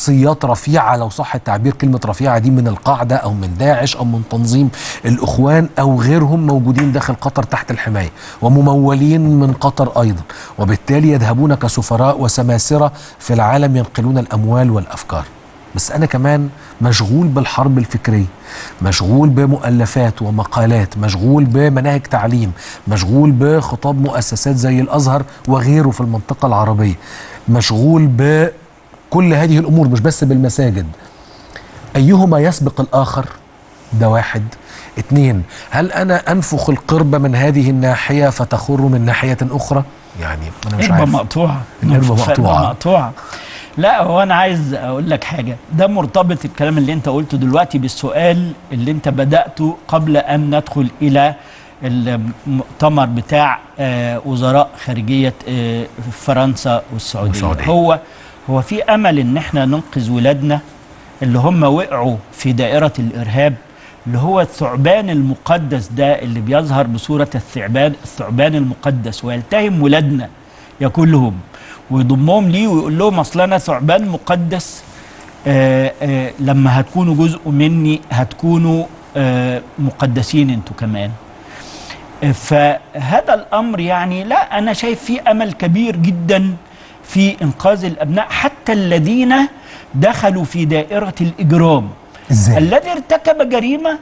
Speaker 1: رفيعه لو صح التعبير كلمه رفيعه دي من القاعده او من داعش او من تنظيم الاخوان او غيرهم موجودين داخل قطر تحت الحمايه وممولين من قطر ايضا وبالتالي يذهبون كسفراء وسماسره في العالم ينقلون الاموال والافكار بس انا كمان مشغول بالحرب الفكريه مشغول بمؤلفات ومقالات مشغول بمناهج تعليم مشغول بخطاب مؤسسات زي الازهر وغيره في المنطقه العربيه مشغول بكل هذه الامور مش بس بالمساجد ايهما يسبق الاخر ده واحد اتنين هل انا انفخ القربة من هذه الناحية فتخر من ناحية اخرى يعني انا مش
Speaker 2: قربة
Speaker 1: عارف
Speaker 2: مقطوعة
Speaker 1: القربة مقطوعة.
Speaker 2: مقطوعة لا هو انا عايز اقول لك حاجه ده مرتبط الكلام اللي انت قلته دلوقتي بالسؤال اللي انت بداته قبل ان ندخل الى المؤتمر بتاع آه، وزراء خارجيه آه، فرنسا والسعوديه
Speaker 1: والسعودية.
Speaker 2: هو هو في امل ان احنا ننقذ ولادنا اللي هم وقعوا في دائره الارهاب اللي هو الثعبان المقدس ده اللي بيظهر بصوره الثعبان الثعبان المقدس ويلتهم ولادنا ياكلهم ويضمهم ليه ويقول لهم اصل انا ثعبان مقدس آآ آآ لما هتكونوا جزء مني هتكونوا آه، مقدسين انتوا كمان آه، فهذا الامر يعني لا انا شايف فيه امل كبير جدا في انقاذ الابناء حتى الذين دخلوا في دائره الاجرام
Speaker 1: ازاي
Speaker 2: الذي ارتكب جريمه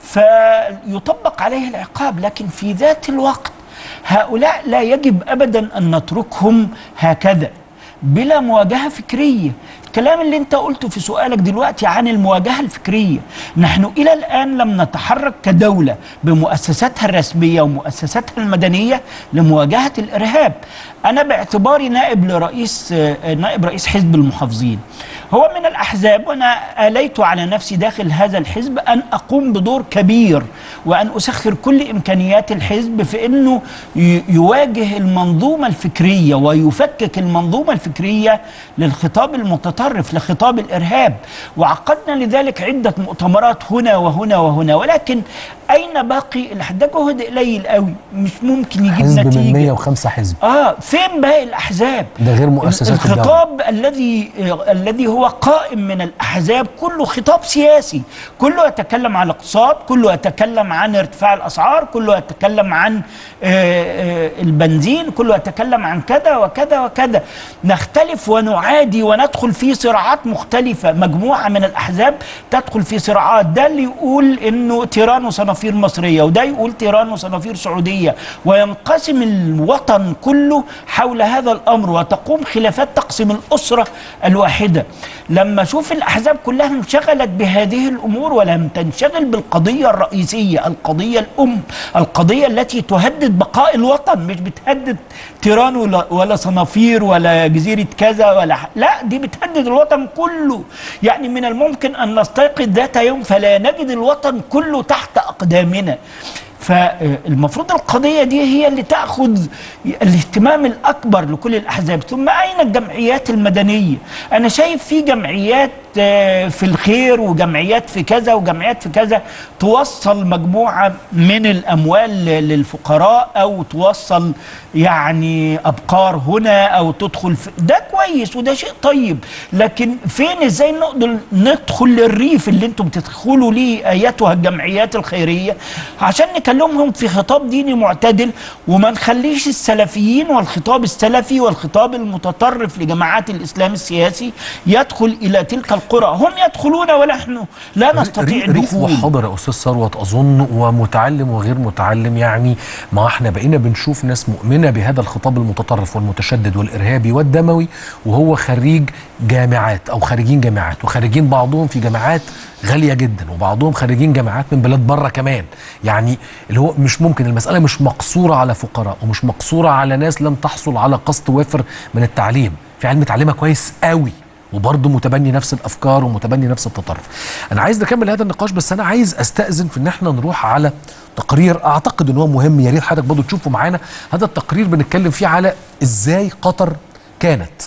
Speaker 2: فيطبق عليه العقاب لكن في ذات الوقت هؤلاء لا يجب ابدا ان نتركهم هكذا بلا مواجهه فكريه الكلام اللي انت قلته في سؤالك دلوقتي عن المواجهه الفكريه نحن الى الان لم نتحرك كدوله بمؤسساتها الرسميه ومؤسساتها المدنيه لمواجهه الارهاب انا باعتباري نائب لرئيس آه، نائب رئيس حزب المحافظين هو من الاحزاب وانا اليت على نفسي داخل هذا الحزب ان اقوم بدور كبير وان اسخر كل امكانيات الحزب في انه ي- يواجه المنظومه الفكريه ويفكك المنظومه الفكريه للخطاب المتطرف لخطاب الارهاب وعقدنا لذلك عده مؤتمرات هنا وهنا وهنا ولكن اين باقي الأحزاب؟ ده جهد قليل قوي مش ممكن يجيب
Speaker 1: حزب من
Speaker 2: نتيجه
Speaker 1: 105 حزب
Speaker 2: اه فين باقي الاحزاب
Speaker 1: ده غير مؤسسات الدولة.
Speaker 2: الخطاب الذي الذي هو قائم من الاحزاب كله خطاب سياسي كله يتكلم عن الاقتصاد كله يتكلم عن ارتفاع الاسعار كله يتكلم عن آه، آه، البنزين كله يتكلم عن كذا وكذا وكذا نختلف ونعادي وندخل في صراعات مختلفه مجموعه من الاحزاب تدخل في صراعات ده اللي يقول انه تيران وصنافير مصريه وده يقول تيران وصنافير سعوديه وينقسم الوطن كله حول هذا الامر وتقوم خلافات تقسم الاسره الواحده لما اشوف الاحزاب كلها انشغلت بهذه الامور ولم تنشغل بالقضيه الرئيسيه القضيه الام القضيه التي تهدد بقاء الوطن مش بتهدد تيران ولا, ولا صنافير ولا جزيره كذا ولا ح- لا دي بتهدد الوطن كله يعني من الممكن ان نستيقظ ذات يوم فلا نجد الوطن كله تحت اقدامنا فالمفروض القضية دي هي اللي تأخذ الاهتمام الأكبر لكل الأحزاب ثم أين الجمعيات المدنية أنا شايف في جمعيات آه، في الخير وجمعيات في كذا وجمعيات في كذا توصل مجموعة من الأموال للفقراء أو توصل يعني أبقار هنا أو تدخل في ده كويس وده شيء طيب لكن فين إزاي نقدر ندخل للريف اللي انتم بتدخلوا ليه أيتها الجمعيات الخيرية عشان نكلمهم في خطاب ديني معتدل وما نخليش السلفيين والخطاب السلفي والخطاب المتطرف لجماعات الإسلام السياسي يدخل إلى تلك القرى هم يدخلون ونحن لا نستطيع
Speaker 1: ريف
Speaker 2: الدخول
Speaker 1: وحضر يا استاذ ثروت اظن ومتعلم وغير متعلم يعني ما احنا بقينا بنشوف ناس مؤمنه بهذا الخطاب المتطرف والمتشدد والارهابي والدموي وهو خريج جامعات او خارجين جامعات وخارجين بعضهم في جامعات غاليه جدا وبعضهم خارجين جامعات من بلاد بره كمان يعني اللي هو مش ممكن المساله مش مقصوره على فقراء ومش مقصوره على ناس لم تحصل على قسط وافر من التعليم في علم تعليمها كويس قوي وبرضه متبني نفس الافكار ومتبني نفس التطرف. انا عايز نكمل هذا النقاش بس انا عايز استاذن في ان احنا نروح على تقرير اعتقد ان هو مهم يا ريت حضرتك برضه تشوفه معانا هذا التقرير بنتكلم فيه على ازاي قطر كانت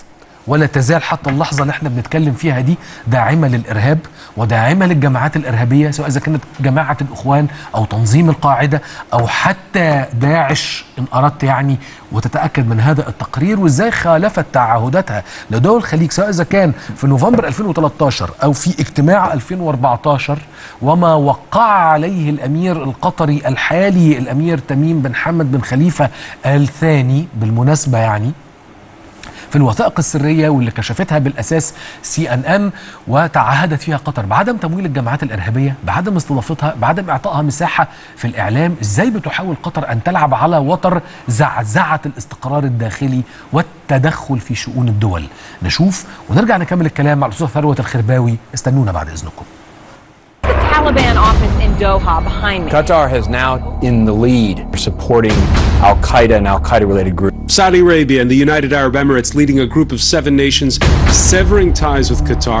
Speaker 1: ولا تزال حتى اللحظه اللي احنا بنتكلم فيها دي داعمه للارهاب وداعمه للجماعات الارهابيه سواء اذا كانت جماعه الاخوان او تنظيم القاعده او حتى داعش ان اردت يعني وتتاكد من هذا التقرير وازاي خالفت تعهداتها لدول الخليج سواء اذا كان في نوفمبر 2013 او في اجتماع 2014 وما وقع عليه الامير القطري الحالي الامير تميم بن حمد بن خليفه الثاني بالمناسبه يعني في الوثائق السريه واللي كشفتها بالاساس سي ان ان وتعهدت فيها قطر بعدم تمويل الجماعات الارهابيه بعدم استضافتها بعدم اعطائها مساحه في الاعلام ازاي بتحاول قطر ان تلعب على وتر زعزعه الاستقرار الداخلي والتدخل في شؤون الدول نشوف ونرجع نكمل الكلام مع الاستاذ ثروت الخرباوي استنونا بعد اذنكم
Speaker 6: The Taliban office in Doha behind me.
Speaker 7: Qatar has now in the lead supporting Al Qaeda and Al Qaeda related groups.
Speaker 8: Saudi Arabia and the United Arab Emirates leading a group of seven nations severing ties with Qatar.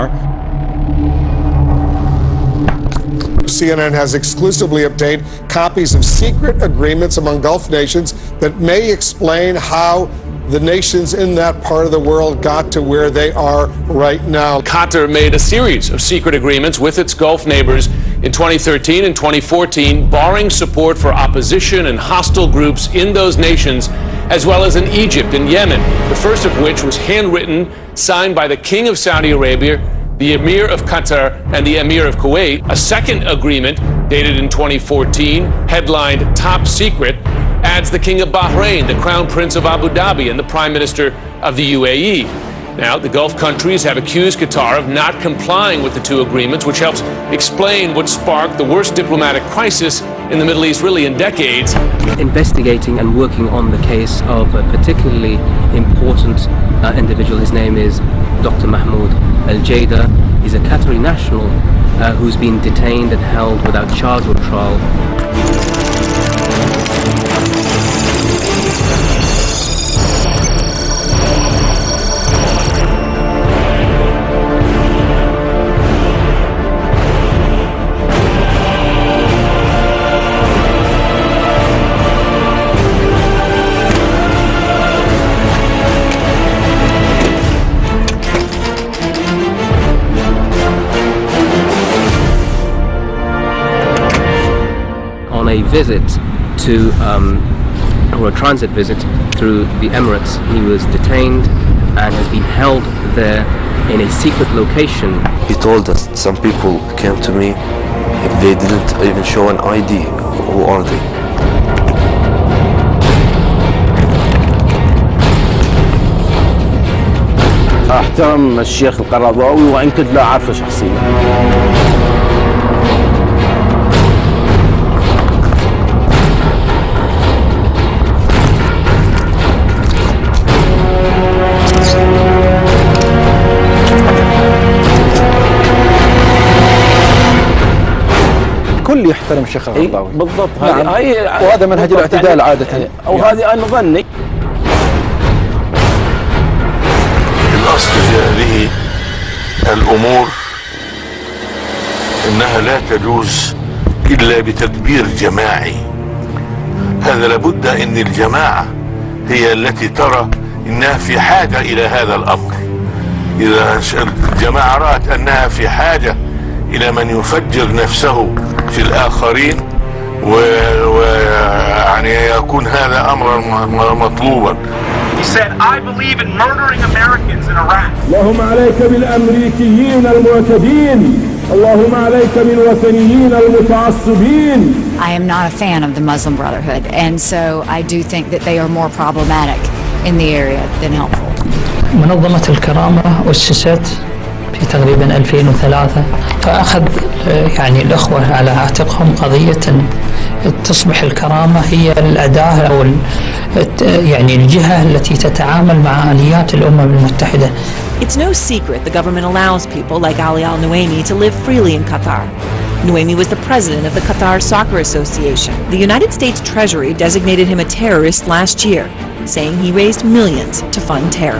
Speaker 9: CNN has exclusively obtained copies of secret agreements among Gulf nations that may explain how the nations in that part of the world got to where they are right now.
Speaker 10: Qatar made a series of secret agreements with its Gulf neighbors in 2013 and 2014, barring support for opposition and hostile groups in those nations, as well as in Egypt and Yemen, the first of which was handwritten, signed by the King of Saudi Arabia, the Emir of Qatar, and the Emir of Kuwait. A second agreement, dated in 2014, headlined Top Secret, adds the King of Bahrain, the Crown Prince of Abu Dhabi, and the Prime Minister of the UAE. Now, the Gulf countries have accused Qatar of not complying with the two agreements, which helps explain what sparked the worst diplomatic crisis in the Middle East, really in decades.
Speaker 11: Investigating and working on the case of a particularly important uh, individual. His name is Dr. Mahmoud Al Jada. He's a Qatari national uh, who's been detained and held without charge or trial. on a visit to, um, or a transit visit through the Emirates. He was detained and has been held there in a secret location.
Speaker 12: He told us some people came to me, they didn't even show an ID. Who are they?
Speaker 13: احترم الشيخ القرضاوي وان كنت لا اعرفه شخصيا
Speaker 14: الكل يحترم الشيخ القرضاوي
Speaker 13: بالضبط
Speaker 14: نعم.
Speaker 13: هاي
Speaker 14: وهذا منهج
Speaker 13: بالضبط.
Speaker 14: الاعتدال عادة
Speaker 13: او
Speaker 14: يعني.
Speaker 13: هذه انا ظني
Speaker 15: الأصل في هذه الأمور إنها لا تجوز إلا بتدبير جماعي هذا لابد أن الجماعة هي التي ترى إنها في حاجة إلى هذا الأمر إذا الجماعة رأت أنها في حاجة إلى من يفجر نفسه في الآخرين ويعني يكون هذا أمرا م- مطلوبا
Speaker 16: He said, I believe in murdering Americans in Iraq.
Speaker 17: اللهم عليك بالامريكيين المعتدين اللهم عليك بالوثنيين المتعصبين
Speaker 18: I am not a fan of the Muslim Brotherhood, and so I do think that they are more problematic in the area than helpful.
Speaker 19: منظمة الكرامة أسست في تقريبا 2003 فأخذ آه، يعني الأخوة على عاتقهم قضية أن تصبح الكرامة هي الأداة أو ال- الت- يعني الجهة التي تتعامل مع آليات الأمم المتحدة
Speaker 20: It's no secret the government allows people like Ali Al Nuaimi to live freely in Qatar. Nuaimi was the president of the Qatar Soccer Association. The United States Treasury designated him a terrorist last year, saying he raised millions to fund terror.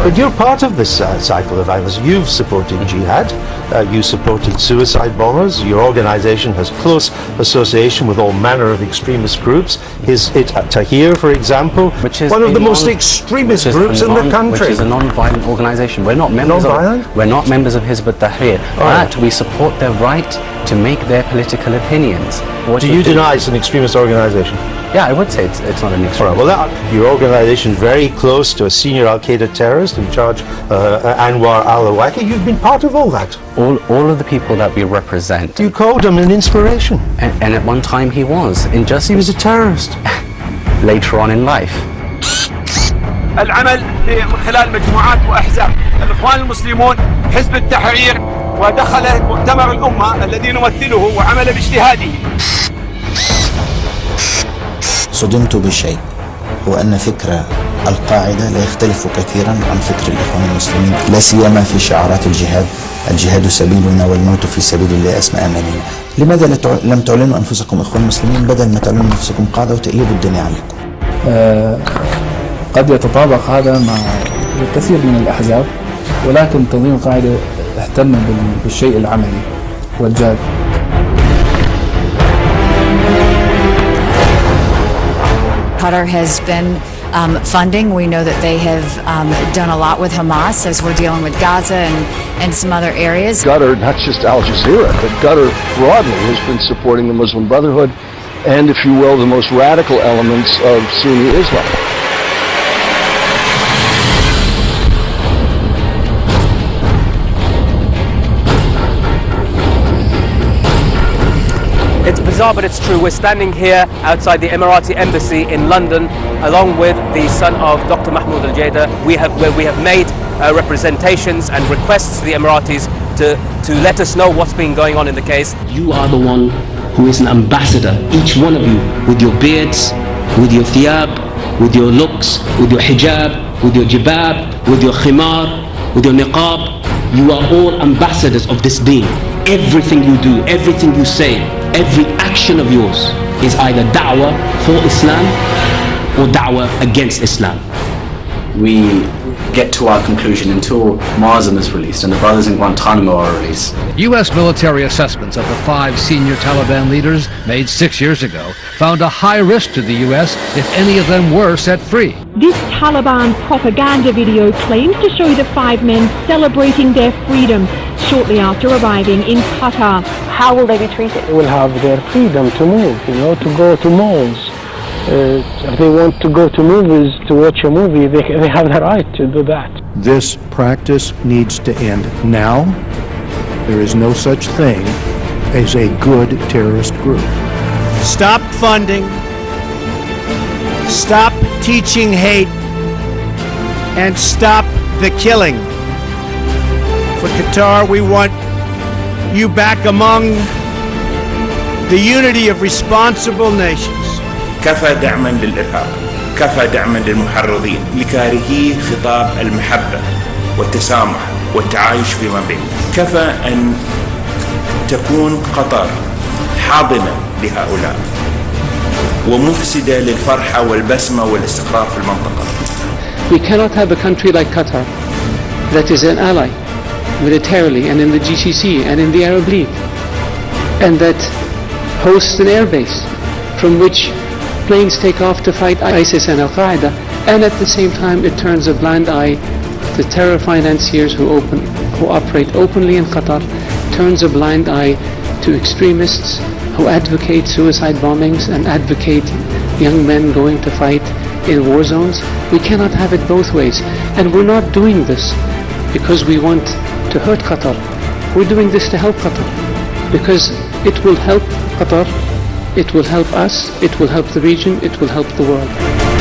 Speaker 14: But you're part of this uh, cycle of violence. You've supported jihad, uh, you supported suicide bombers. Your organization has close association with all manner of extremist groups. His it uh, Tahir, for example,
Speaker 21: which is
Speaker 14: one of
Speaker 21: a
Speaker 14: the most
Speaker 21: non-
Speaker 14: extremist
Speaker 21: which is
Speaker 14: groups
Speaker 21: a
Speaker 14: in the
Speaker 21: non-
Speaker 14: country.
Speaker 21: Which is a non-violent organisation. We're not members
Speaker 14: Non-violent?
Speaker 21: of. We're not members of Hizb ut-Tahrir, but we support their right to make their political opinions. What
Speaker 14: Do
Speaker 21: it
Speaker 14: you
Speaker 21: is-
Speaker 14: deny it's an extremist organization?
Speaker 21: Yeah, I would say it's, it's not an extremist.
Speaker 14: All right, well, that, your organization is very close to a senior Al Qaeda terrorist in charge, uh, Anwar al Awlaki. You've been part of all that.
Speaker 21: all, all of the people that we represent.
Speaker 14: You called him an inspiration.
Speaker 21: And, and at one time he was. In just
Speaker 14: he was a terrorist.
Speaker 21: later on in life.
Speaker 16: العمل من خلال مجموعات واحزاب الاخوان المسلمون حزب التحرير ودخل مؤتمر الامه الذي نمثله وعمل باجتهاده
Speaker 22: صدمت بشيء هو أن فكر القاعدة لا يختلف كثيرا عن فكر الإخوان المسلمين لا سيما في شعارات الجهاد الجهاد سبيلنا والموت في سبيل الله أسمى أمانينا لماذا لا تع- لم تعلنوا أنفسكم إخوان مسلمين بدل ما تعلنوا أنفسكم قاعدة وتقلبوا الدنيا عليكم
Speaker 23: آه، قد يتطابق هذا مع الكثير من الأحزاب ولكن تنظيم القاعدة اهتم بال- بالشيء العملي والجاد
Speaker 18: Qatar has been um, funding. We know that they have um, done a lot with Hamas as we're dealing with Gaza and, and some other areas.
Speaker 24: Qatar, not just Al Jazeera, but Qatar broadly has been supporting the Muslim Brotherhood and, if you will, the most radical elements of Sunni Islam.
Speaker 11: It's bizarre, but it's true. We're standing here outside the Emirati embassy in London, along with the son of Dr. Mahmoud Al Jada. We have where we have made uh, representations and requests to the Emiratis to to let us know what's been going on in the case.
Speaker 25: You are the one who is an ambassador, each one of you, with your beards, with your thiyab, with your looks, with your hijab, with your jibab, with your khimar, with your niqab. You are all ambassadors of this deen. Everything you do, everything you say, every action of yours is either da'wah for Islam or da'wah against Islam.
Speaker 21: We get to our conclusion until Marzam is released and the brothers in Guantanamo are released.
Speaker 26: U.S. military assessments of the five senior Taliban leaders made six years ago found a high risk to the U.S. if any of them were set free.
Speaker 27: This Taliban propaganda video claims to show the five men celebrating their freedom shortly after arriving in Qatar. How will they be treated?
Speaker 28: They will have their freedom to move, you know, to go to malls. Uh, if they want to go to movies to watch a movie, they, they have the right to do that.
Speaker 29: This practice needs to end now. There is no such thing as a good terrorist group.
Speaker 30: Stop funding. Stop teaching hate. And stop the killing. For Qatar, we want you back among the unity of responsible nations.
Speaker 31: كفى دعما للإرهاب كفى دعما للمحرضين لكارهي خطاب المحبة والتسامح والتعايش فيما بيننا كفى أن تكون قطر حاضنة لهؤلاء ومفسدة للفرحة والبسمة والاستقرار في المنطقة
Speaker 25: We cannot have a country like Qatar that is an ally militarily and in the GCC and in the Arab League and that hosts an airbase from which planes take off to fight ISIS and Al-Qaeda and at the same time it turns a blind eye to terror financiers who open who operate openly in Qatar turns a blind eye to extremists who advocate suicide bombings and advocate young men going to fight in war zones. We cannot have it both ways. And we're not doing this because we want to hurt Qatar. We're doing this to help Qatar because it will help Qatar, it will help us, it will help the region, it will help the world.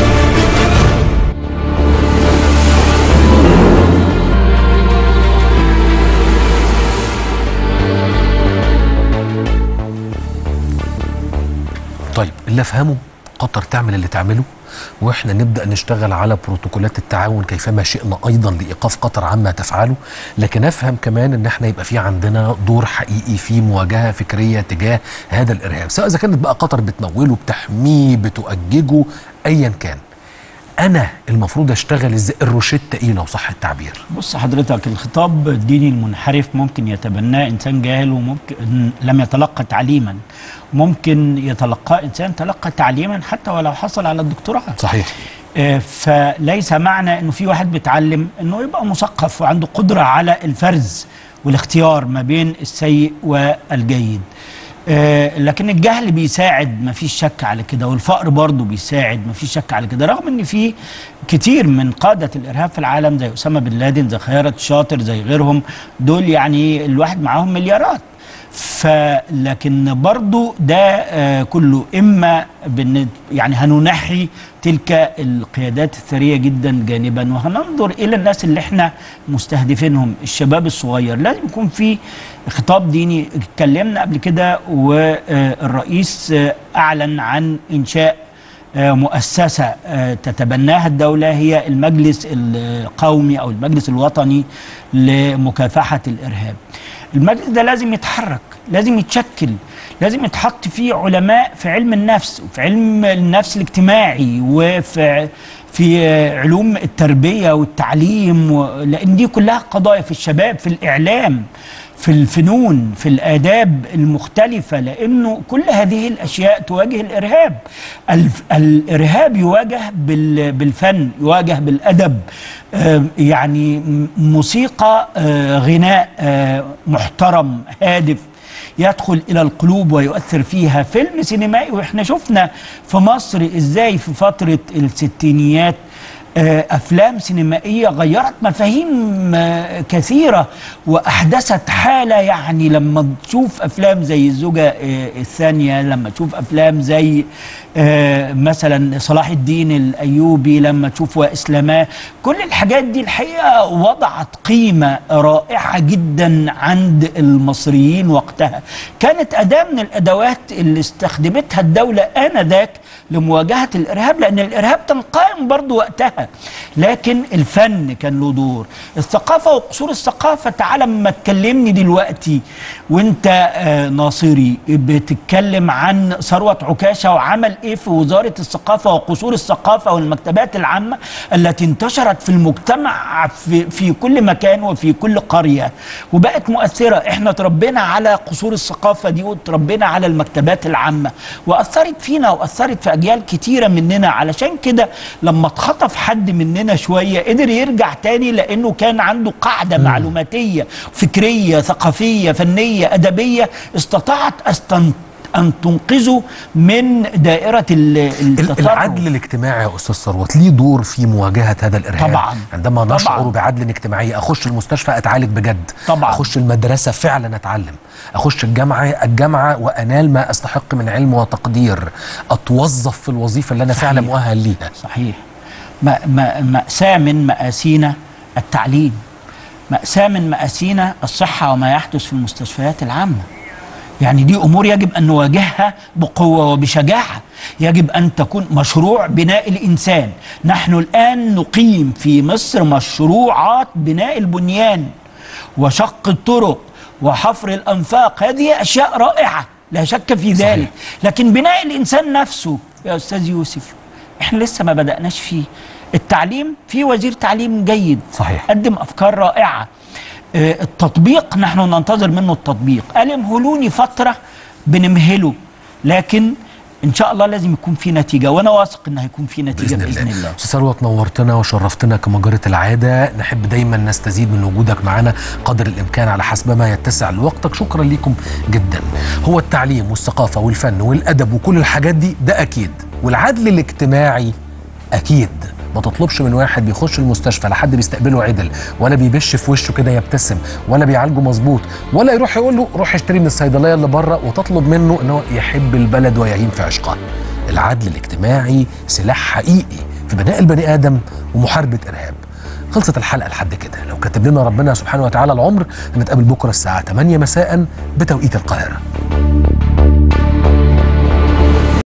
Speaker 1: طيب اللي افهمه قطر تعمل اللي تعمله واحنا نبدا نشتغل على بروتوكولات التعاون كيفما شئنا ايضا لايقاف قطر عما تفعله لكن افهم كمان ان احنا يبقى في عندنا دور حقيقي في مواجهه فكريه تجاه هذا الارهاب سواء اذا كانت بقى قطر بتموله بتحميه بتؤججه ايا كان انا المفروض اشتغل ازاي الروشته ايه لو صح التعبير
Speaker 2: بص حضرتك الخطاب الديني المنحرف ممكن يتبناه انسان جاهل وممكن لم يتلقى تعليما ممكن يتلقاه انسان تلقى تعليما حتى ولو حصل على الدكتوراه
Speaker 1: صحيح
Speaker 2: آه، فليس معنى انه في واحد بيتعلم انه يبقى مثقف وعنده قدره على الفرز والاختيار ما بين السيء والجيد آه، لكن الجهل بيساعد ما فيش شك على كده والفقر برضه بيساعد ما فيش شك على كده رغم ان في كتير من قادة الإرهاب في العالم زي أسامة بن لادن زي خيرت شاطر زي غيرهم دول يعني الواحد معاهم مليارات فلكن برضو ده آه، كله إما بن يعني هننحي تلك القيادات الثرية جدا جانبا وهننظر إلى الناس اللي احنا مستهدفينهم الشباب الصغير لازم يكون في خطاب ديني اتكلمنا قبل كده والرئيس آه، أعلن عن إنشاء آه، مؤسسة آه، تتبناها الدولة هي المجلس القومي أو المجلس الوطني لمكافحة الإرهاب المجلس ده لازم يتحرك لازم يتشكل لازم يتحط فيه علماء في علم النفس وفي علم النفس الاجتماعي وفي في علوم التربية والتعليم و... لأن دي كلها قضايا في الشباب في الإعلام في الفنون في الآداب المختلفة لأنه كل هذه الأشياء تواجه الإرهاب الف... الإرهاب يواجه بال... بالفن يواجه بالأدب آه، يعني م- موسيقى آه، غناء آه، محترم هادف يدخل الى القلوب ويؤثر فيها فيلم سينمائي واحنا شفنا في مصر ازاي في فتره الستينيات آه، افلام سينمائيه غيرت مفاهيم آه، كثيره واحدثت حاله يعني لما تشوف افلام زي الزوجه آه، الثانيه لما تشوف افلام زي آه، مثلا صلاح الدين الايوبي لما تشوف واسلاماه كل الحاجات دي الحقيقه وضعت قيمه رائعه جدا عند المصريين وقتها كانت اداه من الادوات اللي استخدمتها الدوله انذاك لمواجهه الارهاب لان الارهاب كان قائم برضه وقتها لكن الفن كان له دور الثقافه وقصور الثقافه تعالى ما تكلمني دلوقتي وانت آه، ناصري بتتكلم عن ثروه عكاشه وعمل ايه في وزاره الثقافه وقصور الثقافه والمكتبات العامه التي انتشرت في المجتمع في في كل مكان وفي كل قريه وبقت مؤثره احنا تربينا على قصور الثقافه دي وتربينا على المكتبات العامه واثرت فينا واثرت في اجيال كتيره مننا علشان كده لما اتخطف حد مننا شويه قدر يرجع تاني لانه كان عنده قاعده معلوماتيه فكريه ثقافيه فنيه ادبيه استطاعت أستن ان تنقذه من دائره ال- التطرف
Speaker 1: العدل الاجتماعي يا استاذ ثروت ليه دور في مواجهه هذا الارهاب
Speaker 2: طبعاً.
Speaker 1: عندما
Speaker 2: طبعاً.
Speaker 1: نشعر بعدل اجتماعي اخش المستشفى اتعالج بجد
Speaker 2: طبعاً.
Speaker 1: اخش المدرسه فعلا اتعلم اخش الجامعه الجامعه وانال ما استحق من علم وتقدير اتوظف في الوظيفه اللي انا
Speaker 2: صحيح.
Speaker 1: فعلا مؤهل ليها
Speaker 2: صحيح ما ما مأساة من مآسينا التعليم مأساة من مآسينا الصحة وما يحدث في المستشفيات العامة يعني دي أمور يجب أن نواجهها بقوة وبشجاعة يجب أن تكون مشروع بناء الإنسان نحن الآن نقيم في مصر مشروعات بناء البنيان وشق الطرق وحفر الأنفاق هذه أشياء رائعة لا شك في ذلك لكن بناء الإنسان نفسه يا أستاذ يوسف احنا لسه ما بدأناش فيه التعليم في وزير تعليم جيد
Speaker 1: صحيح
Speaker 2: قدم أفكار رائعة آه، التطبيق نحن ننتظر منه التطبيق قال امهلوني فترة بنمهله لكن ان شاء الله لازم يكون في نتيجه وانا واثق ان هيكون في نتيجه باذن, بإذن الله
Speaker 1: استاذ ثروت نورتنا وشرفتنا كما جرت العاده نحب دايما نستزيد من وجودك معنا قدر الامكان على حسب ما يتسع لوقتك شكرا لكم جدا هو التعليم والثقافه والفن والادب وكل الحاجات دي ده اكيد والعدل الاجتماعي اكيد ما تطلبش من واحد بيخش المستشفى لا حد بيستقبله عدل ولا بيبش في وشه كده يبتسم ولا بيعالجه مظبوط ولا يروح يقول له روح اشتري من الصيدليه اللي بره وتطلب منه ان هو يحب البلد ويهيم في عشقها العدل الاجتماعي سلاح حقيقي في بناء البني ادم ومحاربه ارهاب خلصت الحلقه لحد كده لو كتب لنا ربنا سبحانه وتعالى العمر هنتقابل بكره الساعه 8 مساء بتوقيت القاهره